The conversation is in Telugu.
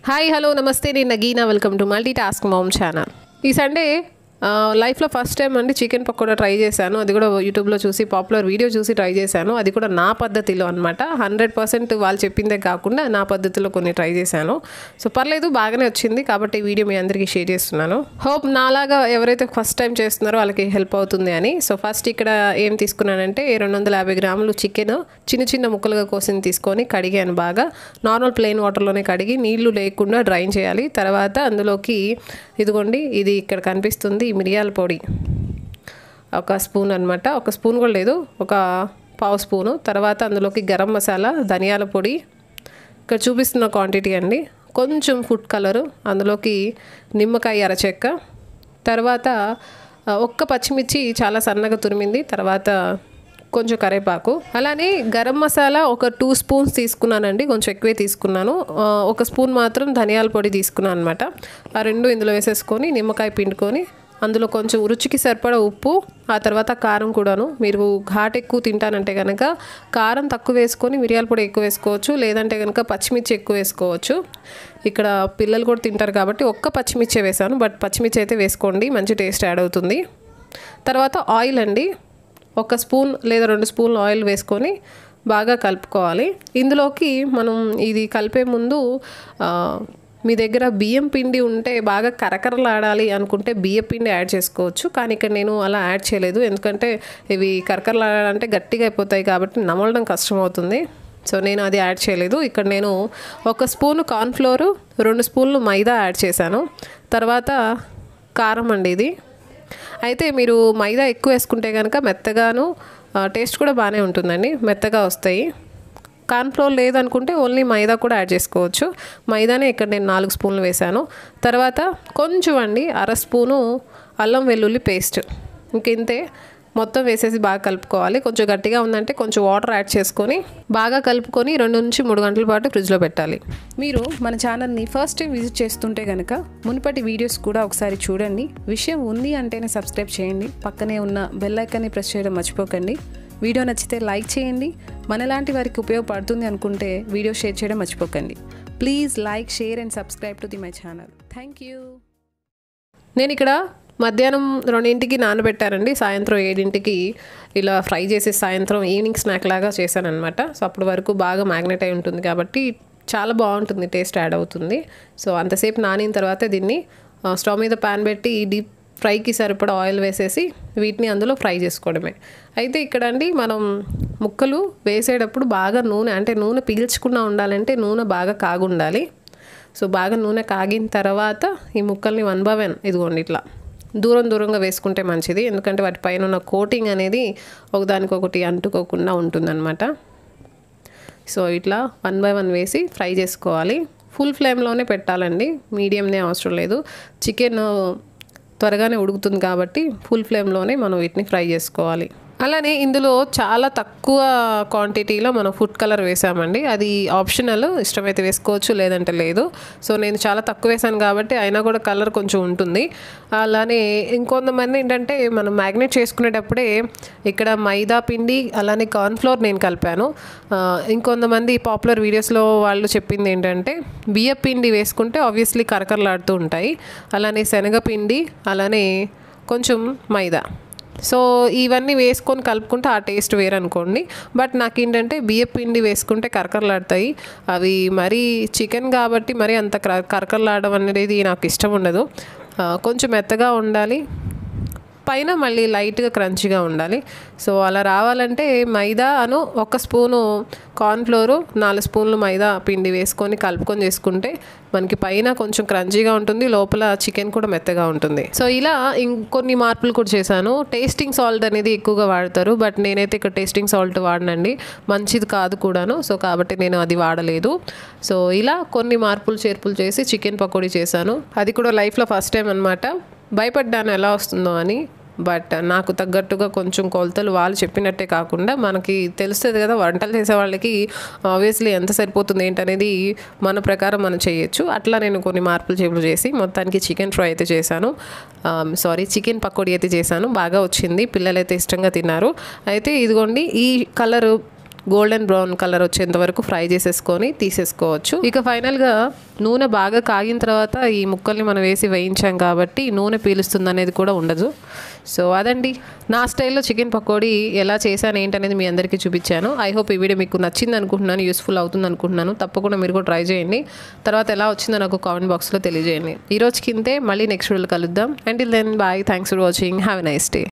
హాయ్ హలో నమస్తే నేను Nagina welcome to multi task mom channel ఈ సండే ఆ, లైఫ్లో ఫస్ట్ టైం అండి చికెన్ పకోడా ట్రై చేశాను అది కూడా యూట్యూబ్లో చూసి పాపులర్ వీడియో చూసి ట్రై చేశాను అది కూడా నా పద్ధతిలో అనమాట హండ్రెడ్ పర్సెంట్ వాళ్ళు చెప్పిందే కాకుండా నా పద్ధతిలో కొన్ని ట్రై చేశాను సో పర్లేదు బాగానే వచ్చింది కాబట్టి ఈ వీడియో మీ అందరికీ షేర్ చేస్తున్నాను హోప్ నాలాగా ఎవరైతే ఫస్ట్ టైం చేస్తున్నారో వాళ్ళకి హెల్ప్ అవుతుంది అని సో ఫస్ట్ ఇక్కడ ఏం తీసుకున్నానంటే రెండు వందల యాభై గ్రాములు చికెన్ చిన్న చిన్న ముక్కలుగా కోసింది తీసుకొని కడిగాను బాగా నార్మల్ ప్లెయిన్ వాటర్లోనే కడిగి నీళ్లు లేకుండా డ్రైన్ చేయాలి తర్వాత అందులోకి ఇదిగోండి ఇది ఇక్కడ కనిపిస్తుంది ఈ మిరియాల పొడి ఒక స్పూన్ అనమాట ఒక స్పూన్ కూడా లేదు ఒక పావు స్పూను తర్వాత అందులోకి గరం మసాలా ధనియాల పొడి ఇక్కడ చూపిస్తున్న క్వాంటిటీ అండి కొంచెం ఫుడ్ కలరు అందులోకి నిమ్మకాయ అరచెక్క తర్వాత ఆ, ఒక్క పచ్చిమిర్చి చాలా సన్నగా తురిమింది తర్వాత కొంచెం కరేపాకు అలానే గరం మసాలా ఒక టూ స్పూన్స్ తీసుకున్నానండి కొంచెం ఎక్కువే తీసుకున్నాను ఆ, ఒక స్పూన్ మాత్రం ధనియాల పొడి తీసుకున్నాను అనమాట ఆ రెండు ఇందులో వేసేసుకొని నిమ్మకాయ పిండుకొని అందులో కొంచెం రుచికి సరిపడా ఉప్పు ఆ తర్వాత కారం కూడాను మీరు ఘాట్ ఎక్కువ తింటానంటే కనుక కారం తక్కువ వేసుకొని మిరియాల పొడి ఎక్కువ వేసుకోవచ్చు లేదంటే కనుక పచ్చిమిర్చి ఎక్కువ వేసుకోవచ్చు ఇక్కడ పిల్లలు కూడా తింటారు కాబట్టి ఒక్క పచ్చిమిర్చి వేసాను బట్ పచ్చిమిర్చి అయితే వేసుకోండి మంచి టేస్ట్ యాడ్ అవుతుంది తర్వాత ఆయిల్ అండి ఒక స్పూన్ లేదా రెండు స్పూన్లు ఆయిల్ వేసుకొని బాగా కలుపుకోవాలి ఇందులోకి మనం ఇది కలిపే ముందు ఆ, మీ దగ్గర బియ్యం పిండి ఉంటే బాగా కరకరలాడాలి అనుకుంటే బియ్యం పిండి యాడ్ చేసుకోవచ్చు కానీ ఇక్కడ నేను అలా యాడ్ చేయలేదు ఎందుకంటే ఇవి కరకరలాడాలంటే గట్టిగా అయిపోతాయి కాబట్టి నమలడం కష్టం అవుతుంది సో నేను అది యాడ్ చేయలేదు ఇక్కడ నేను ఒక స్పూను కార్న్ఫ్లోరు రెండు స్పూన్లు మైదా యాడ్ చేశాను తర్వాత కారం అండి ఇది అయితే మీరు మైదా ఎక్కువ వేసుకుంటే కనుక మెత్తగాను ఆ, టేస్ట్ కూడా బాగానే ఉంటుందండి మెత్తగా వస్తాయి కార్న్ఫ్లోర్ లేదనుకుంటే ఓన్లీ మైదా కూడా యాడ్ చేసుకోవచ్చు మైదానే ఇక్కడ నేను నాలుగు స్పూన్లు వేశాను తర్వాత కొంచెం అండి అర స్పూను అల్లం వెల్లుల్లి పేస్ట్ ఇంకింతే మొత్తం వేసేసి బాగా కలుపుకోవాలి కొంచెం గట్టిగా ఉందంటే కొంచెం వాటర్ యాడ్ చేసుకొని బాగా కలుపుకొని రెండు నుంచి మూడు గంటల పాటు ఫ్రిడ్జ్లో పెట్టాలి మీరు మన ఛానల్ని ఫస్ట్ టైం విజిట్ చేస్తుంటే కనుక మునుపటి వీడియోస్ కూడా ఒకసారి చూడండి విషయం ఉంది అంటేనే సబ్స్క్రైబ్ చేయండి పక్కనే ఉన్న బెల్ ఐకాన్ని ప్రెస్ చేయడం మర్చిపోకండి వీడియో నచ్చితే లైక్ చేయండి మనలాంటి వారికి ఉపయోగపడుతుంది అనుకుంటే వీడియో షేర్ చేయడం మర్చిపోకండి please like share and subscribe to the my channel thank you నేను ఇక్కడ మధ్యాహ్నం రెండింటికి నానబెట్టారండి సాయంత్రం ఏడింటికి ఇలా ఫ్రై చేసి సాయంత్రం ఈవినింగ్ స్నాక్ లాగా చేశాను అనమాట సో అప్పటి వరకు బాగా మ్యాగ్నెట్ అయి ఉంటుంది కాబట్టి చాలా బాగుంటుంది టేస్ట్ యాడ్ అవుతుంది సో అంతసేపు నానిన తర్వాత దీన్ని ఆ, స్టవ్ మీద ప్యాన్ పెట్టి డీప్ ఫ్రైకి సరిపడా ఆయిల్ వేసేసి వీటిని అందులో ఫ్రై చేసుకోవడమే అయితే ఇక్కడ అండి మనం ముక్కలు వేసేటప్పుడు బాగా నూనె అంటే నూనె పీల్చకుండా ఉండాలంటే నూనె బాగా కాగుండాలి సో బాగా నూనె కాగిన తర్వాత ఈ ముక్కల్ని వన్ బై వన్ ఇదిగోండి ఇట్లా దూరం దూరంగా వేసుకుంటే మంచిది ఎందుకంటే వాటి పైన ఉన్న కోటింగ్ అనేది ఒకదానికొకటి అంటుకోకుండా ఉంటుందన్నమాట సో ఇట్లా వన్ బై వన్ వేసి ఫ్రై చేసుకోవాలి ఫుల్ ఫ్లేమ్లోనే పెట్టాలండి మీడియంనే అవసరం లేదు చికెన్ త్వరగానే ఉడుకుతుంది కాబట్టి ఫుల్ ఫ్లేమ్లోనే మనం వీటిని ఫ్రై చేసుకోవాలి అలానే ఇందులో చాలా తక్కువ క్వాంటిటీలో మనం ఫుడ్ కలర్ వేసామండి అది ఆప్షనల్ ఇష్టమైతే వేసుకోవచ్చు లేదంటే లేదు సో నేను చాలా తక్కువ వేసాను కాబట్టి అయినా కూడా కలర్ కొంచెం ఉంటుంది అలానే ఇంకొంతమంది ఏంటంటే మనం మ్యాగ్నేట్ చేసుకునేటప్పుడే ఇక్కడ మైదా పిండి అలానే కార్న్ఫ్లోర్ నేను కలిపాను ఆ, ఇంకొంతమంది పాపులర్ వీడియోస్లో వాళ్ళు చెప్పింది ఏంటంటే బియ్య పిండి వేసుకుంటే ఆబ్వియస్లీ కరకరలాడుతూ ఉంటాయి అలానే శనగపిండి అలానే కొంచెం మైదా సో ఇవన్నీ వేసుకొని కలుపుకుంటే ఆ టేస్ట్ వేరనుకోండి బట్ నాకు ఏంటంటే బియ్య పిండి వేసుకుంటే కరకరలాడతాయి అవి మరీ చికెన్ కాబట్టి మరీ అంత కర- కరకరలాడడం అనేది నాకు ఇష్టం ఉండదు ఆ, కొంచెం మెత్తగా ఉండాలి పైన మళ్ళీ లైట్గా క్రంచిగా ఉండాలి సో అలా రావాలంటే మైదా అను ఒక స్పూను కార్న్ఫ్లోరు నాలుగు స్పూన్లు మైదా పిండి వేసుకొని కలుపుకొని చేసుకుంటే మనకి పైన కొంచెం క్రంచీగా ఉంటుంది లోపల చికెన్ కూడా మెత్తగా ఉంటుంది సో ఇలా ఇంకొన్ని మార్పులు కూడా చేశాను టేస్టింగ్ సాల్ట్ అనేది ఎక్కువగా వాడతారు బట్ నేనైతే ఇక్కడ టేస్టింగ్ సాల్ట్ వాడనండి మంచిది కాదు కూడాను సో కాబట్టి నేను అది వాడలేదు సో ఇలా కొన్ని మార్పులు చేర్పులు చేసి చికెన్ పకోడీ చేశాను అది కూడా లైఫ్లో ఫస్ట్ టైం అనమాట భయపడ్డాను ఎలా వస్తుందో అని బట్ నాకు తగ్గట్టుగా కొంచెం కొలతలు వాళ్ళు చెప్పినట్టే కాకుండా మనకి తెలుస్తుంది కదా వంటలు చేసే వాళ్ళకి ఆబ్వియస్లీ ఎంత సరిపోతుంది ఏంటనేది మన ప్రకారం మనం చేయొచ్చు అట్లా నేను కొన్ని మార్పులు చేపులు చేసి మొత్తానికి చికెన్ ఫ్రై అయితే చేశాను సారీ చికెన్ పకోడీ అయితే చేశాను బాగా వచ్చింది పిల్లలు అయితే ఇష్టంగా తిన్నారు అయితే ఇదిగోండి ఈ కలరు గోల్డెన్ బ్రౌన్ కలర్ వచ్చేంత వరకు ఫ్రై చేసేసుకొని తీసేసుకోవచ్చు ఇక ఫైనల్గా నూనె బాగా కాగిన తర్వాత ఈ ముక్కల్ని మనం వేసి వేయించాం కాబట్టి నూనె పీలుస్తుంది అనేది కూడా ఉండదు సో అదండి నా స్టైల్లో చికెన్ పకోడీ ఎలా చేశాను ఏంటనేది మీ అందరికీ చూపించాను ఐ హోప్ ఈ వీడియో మీకు నచ్చింది అనుకుంటున్నాను యూస్ఫుల్ అవుతుంది అనుకుంటున్నాను తప్పకుండా మీరు కూడా ట్రై చేయండి తర్వాత ఎలా వచ్చిందో నాకు కామెంట్ బాక్స్లో తెలియజేయండి ఈ రోజుకి ఇంతే మళ్ళీ నెక్స్ట్ వీడియోలో కలుద్దాం and then bye thanks for watching have a nice day